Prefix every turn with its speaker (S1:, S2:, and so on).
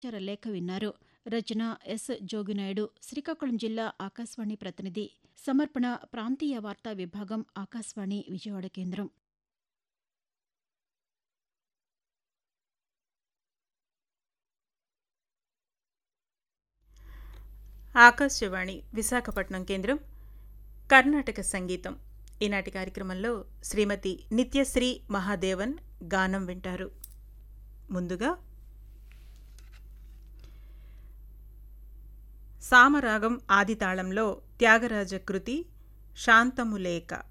S1: సమాచార లేఖ విన్నారు రచన ఎస్ జోగినాయుడు శ్రీకాకుళం జిల్లా ఆకాశవాణి ప్రతినిధి సమర్పణ ప్రాంతీయ వార్తా విభాగం ఆకాశవాణి విజయవాడ కేంద్రం
S2: ఆకాశవాణి విశాఖపట్నం కేంద్రం కర్ణాటక సంగీతం ఈనాటి కార్యక్రమంలో శ్రీమతి నిత్యశ్రీ మహాదేవన్ గానం వింటారు ముందుగా సామరాగం ఆదితాళంలో త్యాగరాజ కృతి శాంతములేక